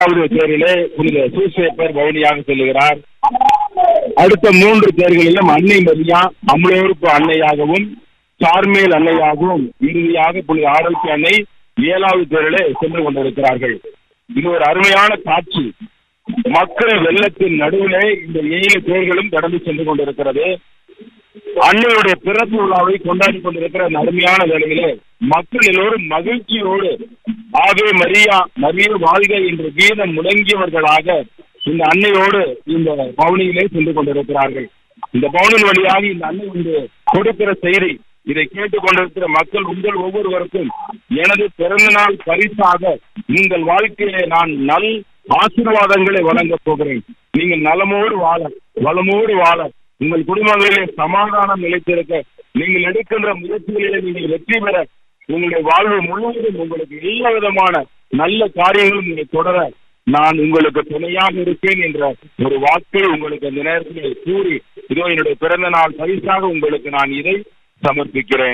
இரண்டாவது தேரிலே புனித சூசேப்பர் பவுனியாக செல்லுகிறார் அடுத்த மூன்று தேர்களிலும் அன்னை மரியா அமலோருக்கு அன்னையாகவும் சார்மேல் அன்னையாகவும் இறுதியாக புனித ஆரோக்கிய அன்னை ஏழாவது தேரிலே சென்று கொண்டிருக்கிறார்கள் இது ஒரு அருமையான காட்சி மக்கள் வெள்ளத்தின் நடுவிலே இந்த ஏழு தேர்களும் கடந்து சென்று கொண்டிருக்கிறது அன்னையுடைய பிறப்பு விழாவை கொண்டாடி கொண்டிருக்கிற அந்த அருமையான வேளையிலே மக்கள் எல்லோரும் மகிழ்ச்சியோடு ஆவே மரியா மரிய வாழ்க என்ற கீதம் முழங்கியவர்களாக இந்த அன்னையோடு இந்த பவுனியிலே சென்று கொண்டிருக்கிறார்கள் இந்த பவுனின் வழியாக இந்த அன்னை வந்து கொடுக்கிற செய்தி இதை கேட்டுக் கொண்டிருக்கிற மக்கள் உங்கள் ஒவ்வொருவருக்கும் எனது பிறந்த நாள் பரிசாக உங்கள் வாழ்க்கையிலே நான் நல் ஆசீர்வாதங்களை வழங்கப் போகிறேன் நீங்கள் நலமோடு வாழ வளமோடு வாழ உங்கள் குடும்பங்களிலே சமாதானம் நிலைத்திருக்க நீங்கள் எடுக்கின்ற முயற்சிகளிலே நீங்கள் வெற்றி பெற உங்களுடைய வாழ்வு முழுவதும் உங்களுக்கு எல்லா விதமான நல்ல காரியங்களும் நீங்கள் தொடர நான் உங்களுக்கு துணையாக இருப்பேன் என்ற ஒரு வாக்கை உங்களுக்கு அந்த நேரத்தில் கூறி இதோ என்னுடைய பிறந்த நாள் பரிசாக உங்களுக்கு நான் இதை சமர்ப்பிக்கிறேன்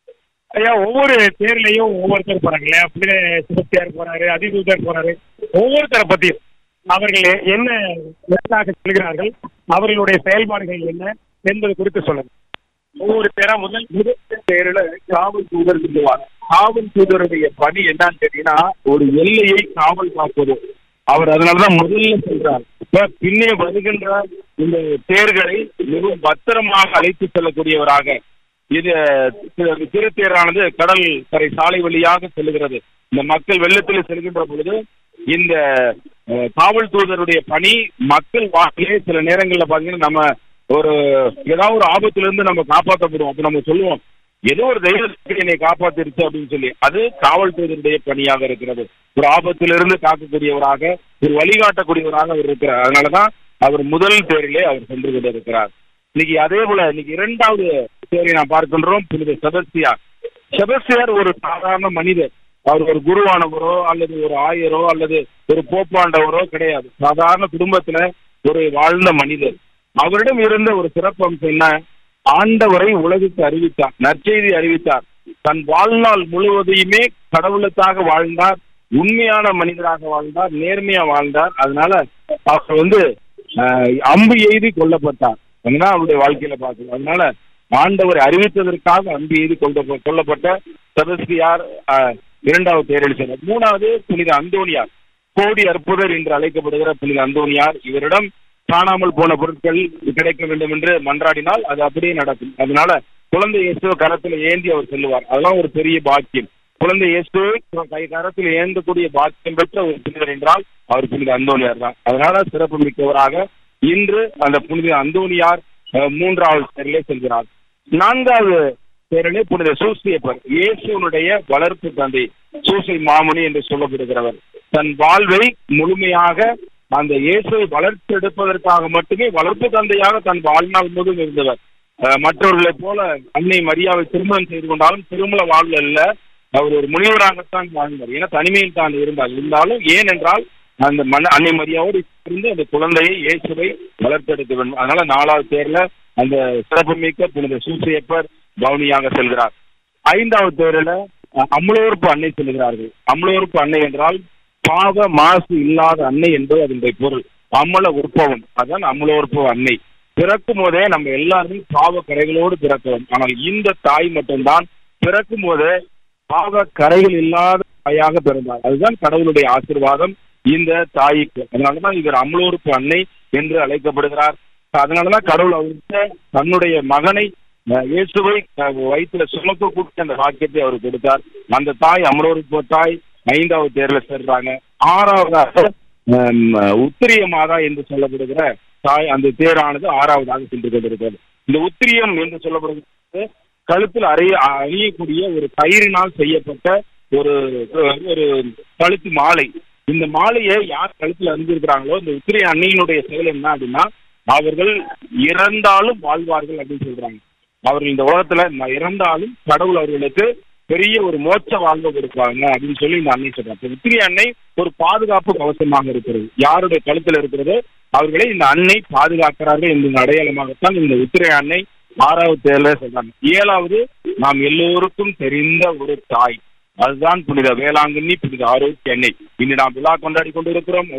ஐயா ஒவ்வொரு தேர்லையும் ஒவ்வொருத்தர் போறாங்க இல்லையா புனித சிவத்தியார் போறாரு அதிதூதர் போறாரு ஒவ்வொருத்தரை பத்தியும் அவர்கள் என்ன எதற்காக செல்கிறார்கள் அவர்களுடைய செயல்பாடுகள் என்ன என்பது குறித்து சொல்லுங்க ஒவ்வொரு பேரா முதல் முதல் பேரில் காவல் தூதர் சொல்லுவார் காவல் தூதருடைய பணி என்னன்னு கேட்டீங்கன்னா ஒரு எல்லையை காவல் காப்பது அவர் அதனாலதான் முதல்ல சொல்றார் இப்ப பின்னே வருகின்ற இந்த தேர்களை மிகவும் பத்திரமாக அழைத்து செல்லக்கூடியவராக இது திரு- திருத்தேரானது கடல் கரை சாலை வழியாக செல்லுகிறது இந்த மக்கள் வெள்ளத்தில் செல்கின்ற பொழுது இந்த அஹ், காவல் தூதருடைய பணி மக்கள் வாக்கிலே சில நேரங்கள்ல பாத்தீங்கன்னா நம்ம ஒரு ஏதாவது ஒரு ஆபத்துல இருந்து நம்ம காப்பாற்றப்படுவோம் அப்ப நம்ம சொல்லுவோம் ஏதோ ஒரு தெய்வத்துக்கு என்னை காப்பாத்திருச்சு அப்படின்னு சொல்லி அது காவல் தூதருடைய பணியாக இருக்கிறது ஒரு ஆபத்திலிருந்து காக்கக்கூடியவராக ஒரு வழிகாட்டக்கூடியவராக அவர் இருக்கிறார் அதனாலதான் அவர் முதல் தேரிலே அவர் சென்று கொண்டிருக்கிறார் இன்னைக்கு அதே போல இன்னைக்கு இரண்டாவது தேரை நாம் பார்க்கின்றோம் புனித செபஸ்தியார் செபஸ்தியார் ஒரு சாதாரண மனிதர் அவர் ஒரு குருவானவரோ அல்லது ஒரு ஆயரோ அல்லது ஒரு போப்பாண்டவரோ கிடையாது சாதாரண குடும்பத்துல ஒரு வாழ்ந்த மனிதர் அவரிடம் இருந்த ஒரு சிறப்பம்சம் என்ன ஆண்டவரை உலகுக்கு அறிவித்தார் நற்செய்தி அறிவித்தார் தன் வாழ்நாள் முழுவதையுமே கடவுளுக்காக வாழ்ந்தார் உண்மையான மனிதராக வாழ்ந்தார் நேர்மையா வாழ்ந்தார் அதனால அவர் வந்து ஆஹ், அம்பு எய்தி கொல்லப்பட்டார் அதுதான் அவருடைய வாழ்க்கையில பார்க்கணும் அதனால ஆண்டவரை அறிவித்ததற்காக அம்பு எய்தி கொல்ல கொல்லப்பட்ட செபஸ்தியார் ஆஹ், இரண்டாவது தேரடி சென்றார் மூணாவது புனித அந்தோனியார் கோடி அற்புதர் என்று அழைக்கப்படுகிற புனித அந்தோனியார் இவரிடம் காணாமல் போன பொருட்கள் கிடைக்க வேண்டும் என்று மன்றாடினால் அது அப்படியே நடக்கும் அதனால குழந்தை இயேசுவை கரத்தில் ஏந்தி அவர் செல்லுவார் அதெல்லாம் ஒரு பெரிய பாக்கியம் குழந்தை இயேசுவை கை கரத்தில் ஏந்தக்கூடிய பாக்கியம் பெற்ற ஒரு புனிதர் என்றால் அவர் புனித அந்தோனியார் தான் அதனால சிறப்பு மிக்கவராக இன்று அந்த புனித அந்தோனியார் அஹ், மூன்றாவது பேரிலே செல்கிறார் நான்காவது பேரிலே புனித சூசியப்பர் இயேசுனுடைய வளர்ப்பு தந்தை சூசை மாமுனி என்று சொல்லப்படுகிறவர் தன் வாழ்வை முழுமையாக அந்த இயேசுவை வளர்த்தெடுப்பதற்காக மட்டுமே வளர்ப்பு தந்தையாக தன் வாழ்நாள் முழுவதும் இருந்தவர் அஹ், மற்றவர்களைப் போல அன்னை மரியாவை திருமணம் செய்து கொண்டாலும் திருமண வாழ்வு அல்ல அவர் ஒரு முனிவராகத்தான் வாழ்ந்தார் ஏன்னா தனிமையில் தான் இருந்தார் இருந்தாலும் ஏனென்றால் அந்த மன அன்னை மரியாவோடு இருந்து அந்த குழந்தையை இயேசுவை வளர்த்தெடுக்க வேண்டும் அதனால நாலாவது பேர்ல அந்த சிறப்புமிக்க புனித சூசியப்பர் பவுனியாக செல்கிறார் ஐந்தாவது பேரில் அமலோர்ப்பு அன்னை செல்கிறார்கள் அமலோர்ப்பு அன்னை என்றால் பாவ மாசு இல்லாத அன்னை என்பது அதனுடைய பொருள் அமல உற்பவம் அதான் அமலோர்ப்பு அன்னை பிறக்கும் போதே நம்ம எல்லாருமே பாவ கரைகளோடு பிறக்கிறோம் ஆனால் இந்த தாய் மட்டும்தான் பிறக்கும் போதே பாவ கரைகள் இல்லாத தாயாக பிறந்தார் அதுதான் கடவுளுடைய ஆசீர்வாதம் இந்த தாய்க்கு அதனாலதான் இவர் அமலோர்ப்பு அன்னை என்று அழைக்கப்படுகிறார் அதனாலதான் கடவுள் அவர்கிட்ட தன்னுடைய மகனை அஹ், இயேசுவை அஹ், வயிற்றுல சுமக்கக்கூடிய அந்த வாக்கியத்தை அவர் கொடுத்தார் அந்த தாய் அமலோர்ப்பு தாய் ஐந்தாவது தேர்ல சேர்றாங்க ஆறாவதாக ஹம், உத்திரிய மாதா என்று சொல்லப்படுகிற தாய் அந்த தேரானது ஆறாவதாக சென்று கொண்டிருக்கிறது இந்த உத்திரியம் என்று சொல்லப்படுகிறது கழுத்தில் அறைய அணியக்கூடிய ஒரு கயிறினால் செய்யப்பட்ட ஒரு ஒரு கழுத்து மாலை இந்த மாலையை யார் கழுத்துல அணிஞ்சிருக்கிறாங்களோ இந்த உத்திரிய அன்னையினுடைய செயல் என்ன அப்படின்னா அவர்கள் இறந்தாலும் வாழ்வார்கள் அப்படின்னு சொல்றாங்க அவர்கள் இந்த உலகத்துல ம- இறந்தாலும் கடவுள் அவர்களுக்கு பெரிய ஒரு மோட்ச வாழ்வு கொடுப்பாங்க அப்படின்னு சொல்லி இந்த அன்னை சொல்றாங்க இப்ப உத்திரி அன்னை ஒரு பாதுகாப்பு கவசமாக இருக்கிறது யாருடைய கழுத்துல இருக்கிறதோ அவர்களை இந்த அன்னை பாதுகாக்கிறார்கள் என்ற அடையாளமாகத்தான் இந்த உத்திரை அன்னை ஆறாவது தேர்ல சொல்றாங்க ஏழாவது நாம் எல்லோருக்கும் தெரிந்த ஒரு தாய் அதுதான் புனித வேளாங்கண்ணி புனித ஆரோக்கிய அன்னை இன்று நாம் விழா கொண்டாடி கொண்டிருக்கிறோம்